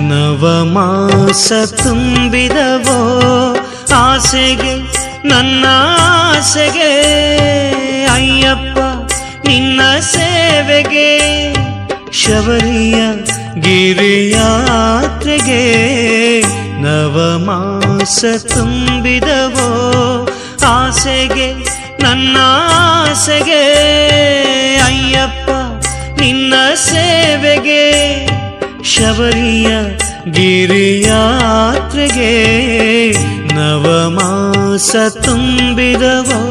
ನವಮಾಸ ತುಂಬಿದವೋ ಆಸೆಗೆ ನನ್ನ ಆಸೆಗೆ ಅಯ್ಯಪ್ಪ ನಿನ್ನ ಸೇವೆಗೆ ಶಬರಿಯ ಗಿರಿಯಾತ್ರೆಗೆ ನವಮಾಸ ತುಂಬಿದವೋ ಆಸೆಗೆ ನನ್ನ ಆಸೆಗೆ ಅಯ್ಯಪ್ಪ ನಿನ್ನ ಸೇವೆಗೆ ಶಬರಿಯ ಗಿರಿಯಾತ್ರೆಗೆ ನವಮಾಸ ತುಂಬಿದವೋ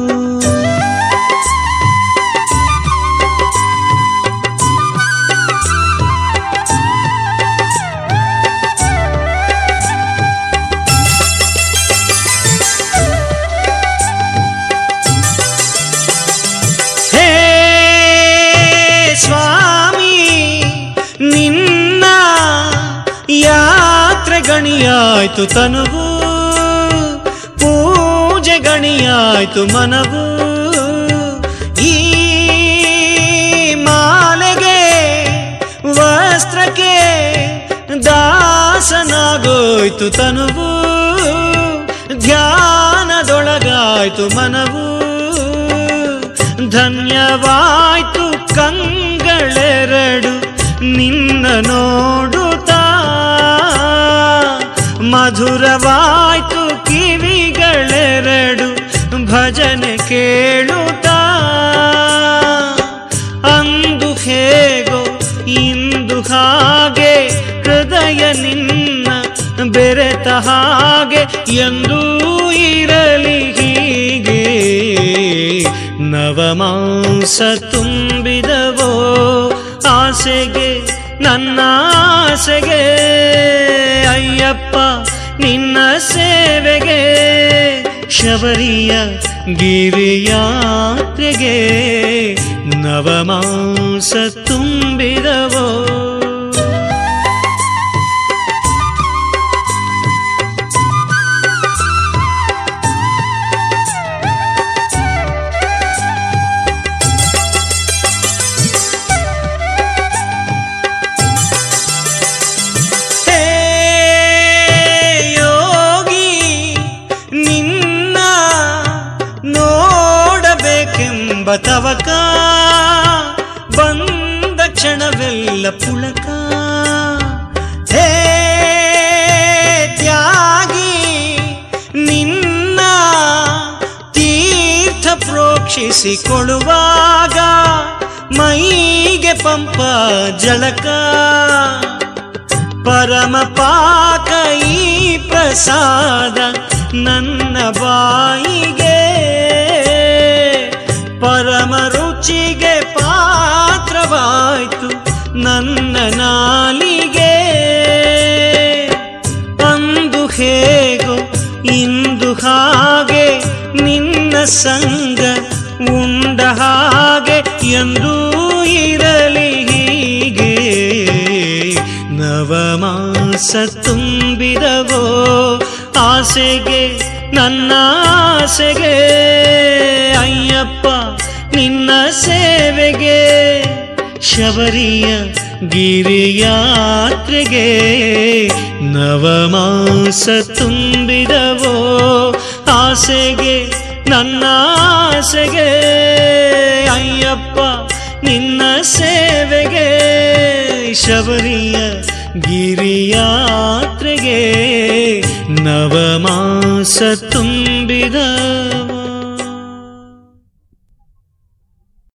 ಹೇ ಸ್ವಾಮಿ ನಿನ್ನ ಯಾತ್ರೆ ಗಣಿಯಾಯ್ತು ತನುವು ಪೂಜೆ ಗಣಿಯಾಯ್ತು ಮನವು ಈ ಮಾಲೆಗೆ ವಸ್ತ್ರಕ್ಕೆ ದಾಸನಾಗೋಯ್ತು ತನುವು ಧ್ಯಾನದೊಳಗಾಯ್ತು ಮನವು ಧನ್ಯವಾಯ್ತು ಕಂಗಳೆರಡು ನಿನ್ನ ನೋಡುತ್ತಾ ಮಧುರವಾಯ್ತು ಕಿವಿಗಳೆರಡು ಭಜನೆ ಕೇಳುತ್ತಾ ಅಂದು ಹೇಗೋ ಇಂದು ಹಾಗೆ ಹೃದಯ ನಿನ್ನ ಬೆರೆತ ಹಾಗೆ ಎಂದೂ ಇರಲಿ ಹೀಗೆ ನವಮಾಸ ತುಂಬಿದವೋ ಆಸೆಗೆ ನನ್ನ ಆಸೆಗೆ ಅಯ್ಯಪ್ಪ ನಿನ್ನ ಸೇವೆಗೆ ಶಬರಿಯ ಗಿರಿಯಾತ್ರೆಗೆ ನವಮಾಸ ತುಂಬಿದವೋ ಹೇ ಯೋಗಿ ನಿನ್ನ ನೋಡಬೇಕೆಂಬ ತವಕ ಬಂದ ಕ್ಷಣವೆಲ್ಲ ಪುಳಕ ಹೇ ತ್ಯಾಗಿ ನಿನ್ನ ತೀರ್ಥ ಪ್ರೋಕ್ಷಿಸಿಕೊಳ್ಳುವಾಗ ಮೈಗೆ ಪಂಪ ಜಳಕ ಪರಮ ಪಾಕ ಈ ಪ್ರಸಾದ ನನ್ನ ಬಾಯಿಗೆ ಪರಮ ರುಚಿಗೆ ಪಾತ್ರವಾಯ್ತು ನನ್ನ ನಾಲಿಗೆ ಅಂದು ಹೇಗೋ ಇಂದು ಹಾಗೆ ನಿನ್ನ ಸಂಗ ಉಂಡ ಹಾಗೆ ಎಂದೂ ಇರಲಿ ಹೀಗೆ ನವಮಾಸ ತುಂಬಿದವೋ ಆಸೆಗೆ ನನ್ನ ಆಸೆಗೆ ಅಯ್ಯಪ್ಪ ನಿನ್ನ ಸೇವೆಗೆ ಶಬರಿಯ ಗಿರಿಯಾತ್ರೆಗೆ ನವಮಾಸ ತುಂಬಿದವೋ ಆಸೆಗೆ ನನ್ನ ಆಸೆಗೆ ಅಯ್ಯಪ್ಪ ನಿನ್ನ ಸೇವೆಗೆ ಶಬರಿಯ ಗಿರಿಯಾತ್ರೆಗೆ ನವಮಾಸ ತುಂಬಿದವೋ